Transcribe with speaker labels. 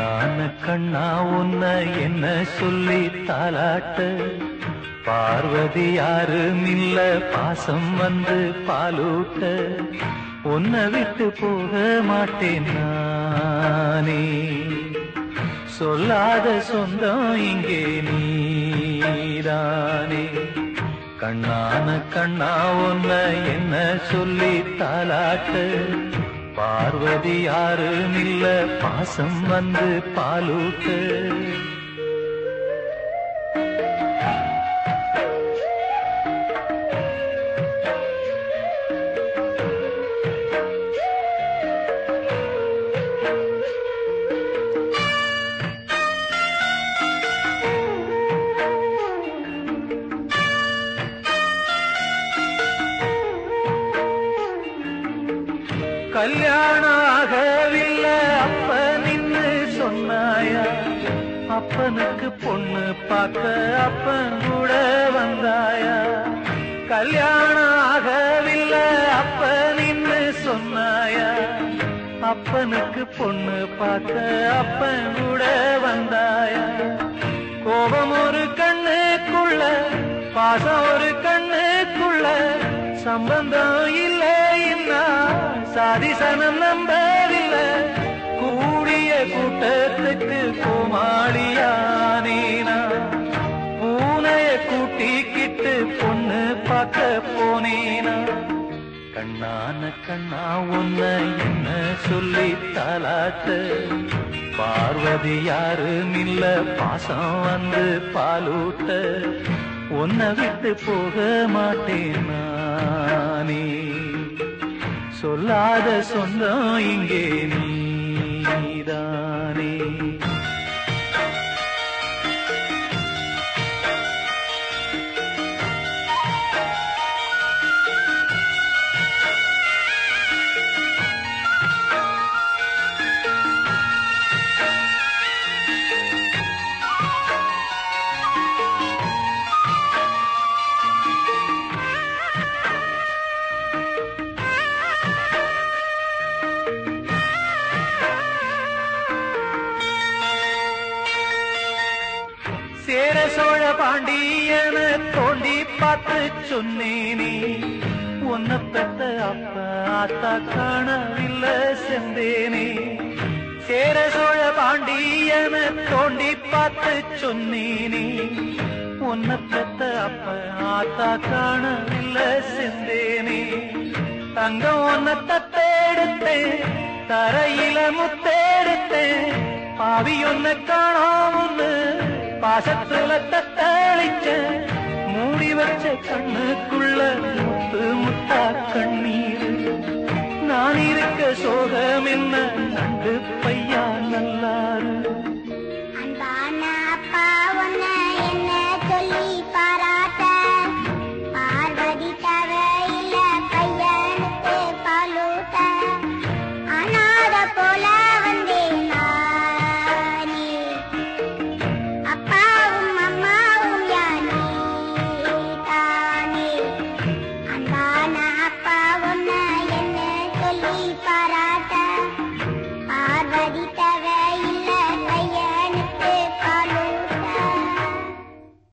Speaker 1: கண்ணான கண்ணா உன்ன என்ன சொல்லி தாலாட்ட பார்வதி யாரு மில்ல பாசம் வந்து பாலூட்ட உன்னை விட்டு போக மாட்டேன் நானே சொல்லாத சொந்தம் இங்கே நீதானே கண்ணான கண்ணா உன்ன என்ன சொல்லி தாலாட்டு பார்வதி யாரும் இல்ல பாசம் வந்து பாலூட்டு கல்யாணம் ஆகவில்லை அப்ப நின்னு சொன்னாயா அப்பனுக்கு பொண்ணு பார்க்க அப்பன் கூட வந்தாயா கல்யாணம் ஆகவில்லை அப்ப நின்னு சொன்னாயா அப்பனுக்கு பொண்ணு பார்க்க அப்பன் கூட வந்தாயா கோபம் ஒரு கண்ணுக்குள்ள பாசம் ஒரு கண்ணுக்குள்ள சம்பந்தம் இல்லைன்னா சாதிசனம் நம்பவில்லை கூடிய கூட்டத்துக்கு கோமாளியானேனா பூனைய கூட்டிக்கிட்டு பொண்ணு பார்க்க போனேனா கண்ணான கண்ணா உன்ன என்ன சொல்லி தாலாட்டு பார்வதி யாரும் இல்ல பாசம் வந்து பாலூட்ட உன்னை விட்டு போக மாட்டேன் நானே சொல்லாத சொந்தம் இங்கே நீதானே சேர சோழ பாண்டியன தோண்டி பார்த்து சொன்னேனே உன்னை பெத்த அப்ப ஆத்தா காணவில்லை செந்தேனே சேர சோழ பாண்டியன தோண்டி பார்த்து சொன்னேனே உன்னை பெத்த அப்ப ஆத்தா காணவில்லை செந்தேனே தங்கம் உன்னை தத்தெடுத்தேன் தரையில முத்தெடுத்தேன் பாவி ஒன்ன காணாமன்னு பாசத்துல தத்தளிச்ச மூடி வச்ச கண்ணுக்குள்ள முத்து முத்தா கண்ணீர் நான் இருக்க சோகம் என்ன நண்டு பையா நல்லாரு
Speaker 2: அன்பான அப்பா உன்னை என்ன சொல்லி பாராட்ட பார்வதி தேவையில்ல பையனுக்கு பாலூட்ட அனாத போல வந்தேன் நானே அப்பாவும் அம்மாவும் யானே தானே அன்பான அப்பா உன்னை என்ன சொல்லி பாராட்ட பார்வதி